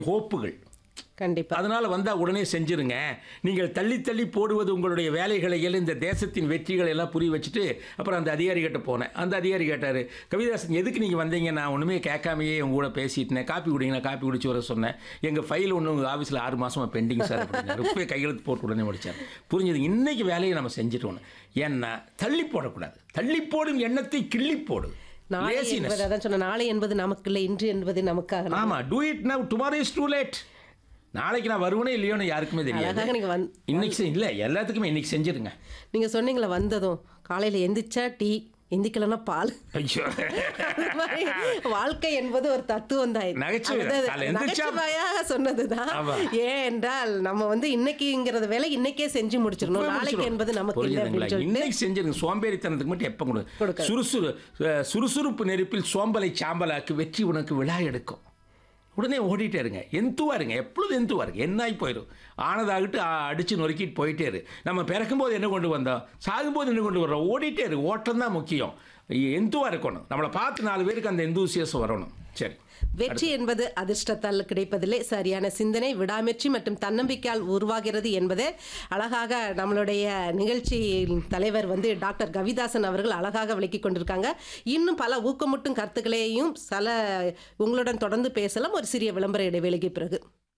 ஹோப்புகள் கண்டிப்பா அதனால வந்தா உடனே செஞ்சிருங்க நீங்கள் தள்ளி தள்ளி போடுவது உங்களுடைய வேலைகளை எல்லாம் இந்த தேசத்தின் வெற்றிகளை எல்லாம் புரிய வச்சுட்டு அப்புறம் அந்த அதிகாரி கிட்ட போனேன் அந்த அதிகாரி கேட்டார் கவிதாசன் எதுக்கு நீங்கள் வந்தீங்க நான் ஒன்றுமே கேட்காமையே உங்க கூட பேசிட்டேன் காப்பி குடிங்க நான் காப்பி குடிச்சு வர சொன்னேன் எங்கள் ஃபைல் ஒன்று உங்கள் ஆஃபீஸில் ஆறு மாசமா பெண்டிங் சார் அப்படின்னாரு இப்போயே கையெழுத்து போட்டு உடனே முடிச்சார் புரிஞ்சது இன்னைக்கு வேலையை நம்ம செஞ்சுட்டோம் ஏன்னா தள்ளி போடக்கூடாது தள்ளி போடும் எண்ணத்தை கிள்ளி போடு நாளை Laziness. என்பது அதான் சொன்ன நாளை என்பது நமக்கு இல்லை இன்று என்பது நமக்காக ஆமா do it now tomorrow is too late நாளைக்கு நான் வருவேனே இல்லையோன்னு யாருக்குமே தெரியாது அழகாக நீங்க வந்து இன்னைக்கு செய்- இல்ல எல்லாத்துக்குமே இன்னைக்கு செஞ்சிருங்க நீங்க சொன்னீங்களே வந்ததும் காலையில எந்திரிச்சா டீ எந்திக்கலன்னா பால் ஐயோ அது மாதிரி வாழ்க்கை என்பது ஒரு தத்துவம் தான் இது. நகைச்சுவை. அதாவது காலைல எந்திரிச்சா- நகைச்சுவையாக சொன்னதுதான் ஆமா. ஏன் என்றால் நம்ம வந்து இன்னைக்குங்கிறத வேலை இன்னைக்கே செஞ்சு முடிச்சிடணும் நாளைக்கு என்பது நமக்கு இல்லை புரியுதுங்களா? அப்படின்னு சொல்லிட்டு இன்னைக்கு செஞ்சிருங்க சோம்பேறித்தனத்துக்கு மட்டும் எப்ப கொடு கொடுக்காது. சுறுசுறு அஹ், சுறுசுறுப்பு நெருப்பில் சோம்பலை சாம்பலாக்கு வெற்றி உனக்கு விழா எடுக்கும் உடனே ஓடிட்டே இருங்க எந்துவா இருங்க எப்பொழுதும் எந்துவா இருங்க என்னாய் போயிடும் ஆனதாகிட்டு ஆ- அடிச்சு நொறுக்கிட்டு போயிட்டே இரு நம்ம பிறக்கும்போது என்ன கொண்டு வந்தோம் சாகும்போது என்ன கொண்டு வர்றோம் ஓடிட்டே இரு ஓட்டம் தான் முக்கியம் எந்துவா இருக்கணும் நம்மளை பார்த்து நாலு பேருக்கு அந்த எந்தூசியஸ் வரணும் சரி வெற்றி என்பது அதிர்ஷ்டத்தால் கிடைப்பதில்லை சரியான சிந்தனை விடாமுயற்சி மற்றும் தன்னம்பிக்கையால் உருவாகிறது என்பது அழகாக நம்மளுடைய நிகழ்ச்சியின் தலைவர் வந்து டாக்டர் கவிதாசன் அவர்கள் அழகாக விளக்கி கொண்டிருக்காங்க இன்னும் பல ஊக்கமூட்டும் கருத்துக்களையும் சில உங்களுடன் தொடர்ந்து பேசலாம் ஒரு சிறிய விளம்பர இடைவேளைக்கு பிறகு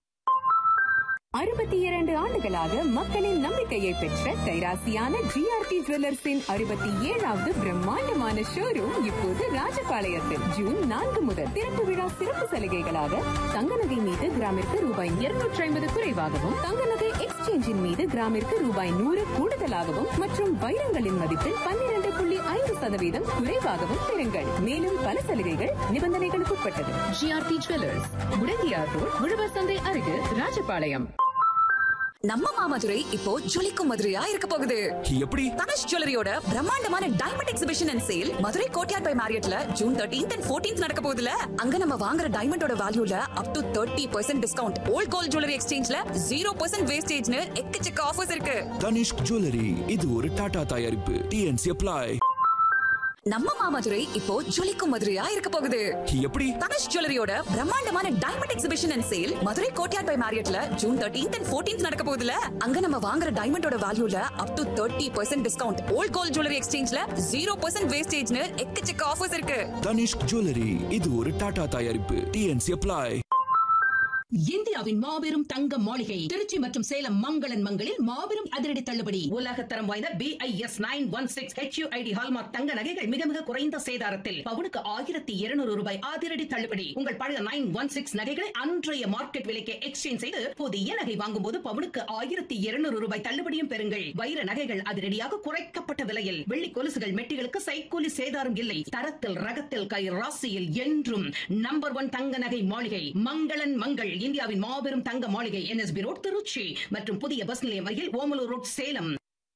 அறுபத்தி இரண்டு ஆண்டுகளாக மக்களின் நம்பிக்கையை பெற்ற கைராசியான ஜிஆர்டி ஜுவல்லர்ஸின் அறுபத்தி ஏழாவது பிரம்மாண்டமான ஷோரூம் இப்போது ராஜபாளையத்தில் ஜூன் நான்கு முதல் திறப்பு விழா சிறப்பு சலுகைகளாக தங்க நகை மீது கிராமிற்கு ரூபாய் இருநூற்றி ஐம்பது குறைவாகவும் தங்க நகை எக்ஸ்சேஞ்சின் மீது கிராமிற்கு ரூபாய் நூறு கூடுதலாகவும் மற்றும் வைரங்களின் மதிப்பில் பன்னிரண்டு புள்ளி ஐந்து சதவீதம் குறைவாகவும் பெறுங்கள் மேலும் பல சலுகைகள் நிபந்தனைகளுக்கு உட்பட்டது ஜிஆர்டி ஜுவல்லர்ஸ் முடங்கியார் ரோட் உழவர் சந்தை அருகே ராஜபாளையம் நம்ம மாமதுரை இப்போ ஜொலிக்கும் மதுரையா இருக்க போகுது எப்படி தனுஷ் ஜுவல்லரியோட பிரம்மாண்டமான diamond exhibition and sale Madurai Courtyard by மேரியட்ல ஜூன் தேர்ட்டீன்த் அண்ட் ஃபோர்டீன்த் நடக்க போகுதுல அங்க நம்ம வாங்குற டைமண்டோட வேல்யூல up to thirty percent discount old gold jewellery எக்ஸ்சேஞ்ச்ல ஜீரோ பர்சன்ட் வேஸ்டேஜ்னு எக்கச்சக்க ஆஃபர்ஸ் இருக்கு தனிஷ்க் ஜுவல்லரி இது ஒரு டாடா தயாரிப்பு டிஎன்சி அப்ளை நம்ம மாமதுரை இப்போ ஜொலிக்கும் மதுரையா இருக்க போகுது எப்படி தனுஷ் ஜுவல்லரியோட பிரம்மாண்டமான diamond exhibition and sale Madurai Courtyard by மேரியட்ல ஜூன் தேர்ட்டீன்த் அண்ட் ஃபோர்டீன்த் நடக்க போகுதுல அங்க நம்ம வாங்குற டைமண்டோட வேல்யூல up to thirty percent discount old gold jewellery எக்ஸ்சேஞ்ச்ல ஜீரோ பர்சன்ட் வேஸ்டேஜ்னு எக்கச்சக்க ஆஃபர்ஸ் இருக்கு தனிஷ்க் ஜுவல்லரி இது ஒரு டாடா தயாரிப்பு டிஎன்சி அப்ளை இந்தியாவின் மாபெரும் தங்க மாளிகை திருச்சி மற்றும் சேலம் மங்களன் மங்களில் மாபெரும் அதிரடி தள்ளுபடி உலக தரம் வாய்ந்த BIS nine one six HUID hallmark தங்க நகைகள் மிக மிக குறைந்த சேதாரத்தில் பவுனுக்கு ஆயிரத்தி இருநூறு ரூபாய் அதிரடி தள்ளுபடி உங்கள் பழைய நைன் ஒன் சிக்ஸ் நகைகளை அன்றைய மார்க்கெட் விலைக்கு எக்ஸ்சேஞ்ச் செய்து புதிய நகை வாங்கும் போது பவுனுக்கு ஆயிரத்தி இருநூறு ரூபாய் தள்ளுபடியும் பெறுங்கள் வைர நகைகள் அதிரடியாக குறைக்கப்பட்ட விலையில் வெள்ளி கொலுசுகள் மெட்டிகளுக்கு சைக்கூலி சேதாரம் இல்லை தரத்தில் ரகத்தில் கை ராசியில் என்றும் நம்பர் ஒன் தங்க நகை மாளிகை மங்களன் மங்கள் இந்தியாவின் மாபெரும் தங்க மாளிகை என்எஸ்பி ரோட் திருச்சி மற்றும் புதிய பஸ் நிலையம் அருகில் ஓமலூர் ரோட் சேலம்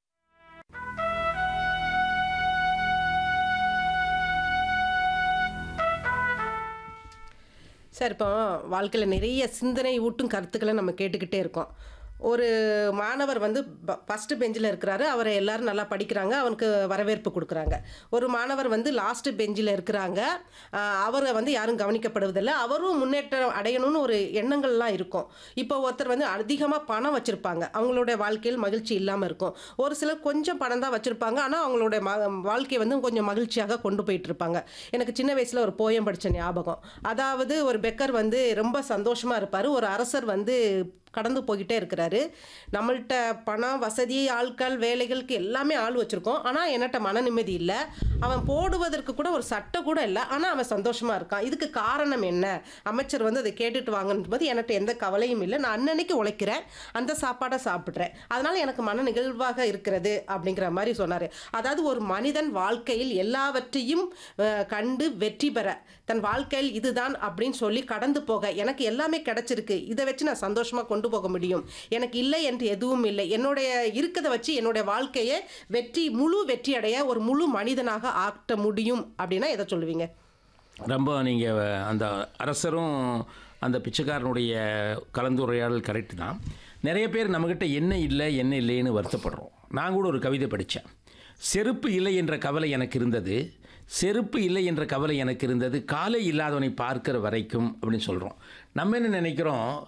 சார் இப்போ வாழ்க்கையில் நிறைய சிந்தனை ஊட்டும் கருத்துக்களை நம்ம கேட்டுக்கிட்டே இருக்கோம் ஒரு மாணவர் வந்து ஃபஸ்ட்டு பெஞ்சில் இருக்கிறாரு அவரை எல்லாரும் நல்லா படிக்கிறாங்க அவனுக்கு வரவேற்பு கொடுக்குறாங்க ஒரு மாணவர் வந்து லாஸ்ட்டு பெஞ்சில் இருக்கிறாங்க ஆஹ் அவரை வந்து யாரும் கவனிக்கப்படுவதில்லை அவரும் முன்னேற்றம் அடையணும்னு ஒரு எண்ணங்கள்லாம் இருக்கும் இப்போ ஒருத்தர் வந்து அதிகமாக பணம் வச்சுருப்பாங்க அவங்களோட வாழ்க்கையில் மகிழ்ச்சி இல்லாமல் இருக்கும் ஒரு சிலர் கொஞ்சம் பணம் தான் வச்சுருப்பாங்க ஆனால் அவங்களோட ம வாழ்க்கையை வந்து கொஞ்சம் மகிழ்ச்சியாக கொண்டு போயிட்டு இருப்பாங்க எனக்கு சின்ன வயசில் ஒரு போயம் படித்த ஞாபகம் அதாவது ஒரு பெக்கர் வந்து ரொம்ப சந்தோஷமாக இருப்பார் ஒரு அரசர் வந்து கடந்து போய்கிட்டே இருக்கிறாரு நம்மள்ட்ட பணம் வசதி ஆட்கள் வேலைகளுக்கு எல்லாமே ஆள் வச்சுருக்கோம் ஆனால் என்னட்ட மன நிம்மதி இல்லை அவன் போடுவதற்கு கூட ஒரு சட்டை கூட இல்லை ஆனால் அவன் சந்தோஷமாக இருக்கான் இதுக்கு காரணம் என்ன அமைச்சர் வந்து அதை கேட்டுட்டு வாங்கன்னு போது எனக்கு எந்த கவலையும் இல்லை நான் அன்னன்னைக்கு உழைக்கிறேன் அந்த சாப்பாடை சாப்பிட்றேன் அதனால் எனக்கு மன நிகழ்வாக இருக்கிறது அப்படிங்கிற மாதிரி சொன்னார் அதாவது ஒரு மனிதன் வாழ்க்கையில் எல்லாவற்றையும் அஹ், கண்டு வெற்றி பெற தன் வாழ்க்கையில் இதுதான் அப்படின்னு சொல்லி கடந்து போக எனக்கு எல்லாமே கிடைச்சிருக்கு இதை வச்சு நான் சந்தோஷமாக கொண்டு போக முடியும் எனக்கு இல்லை என்று எதுவும் இல்லை என்னுடைய இருக்கதை வச்சு என்னுடைய வாழ்க்கையை வெற்றி முழு வெற்றி அடைய ஒரு முழு மனிதனாக ஆக்க முடியும் அப்படின்னா எதை சொல்லுவீங்க ரொம்ப நீங்கள் அந்த அரசரும் அந்த பிச்சைக்காரனுடைய கலந்துரையாடல் கரெக்டு தான் நிறைய பேர் நம்மக்கிட்ட என்ன இல்லை என்ன இல்லைன்னு வருத்தப்படுறோம் நான் கூட ஒரு கவிதை படித்தேன் செருப்பு இல்லை என்ற கவலை எனக்கு இருந்தது செருப்பு இல்லை என்ற கவலை எனக்கு இருந்தது காலை இல்லாதவனை பார்க்கிற வரைக்கும் அப்படின்னு சொல்கிறோம் நம்ம என்ன நினைக்கிறோம்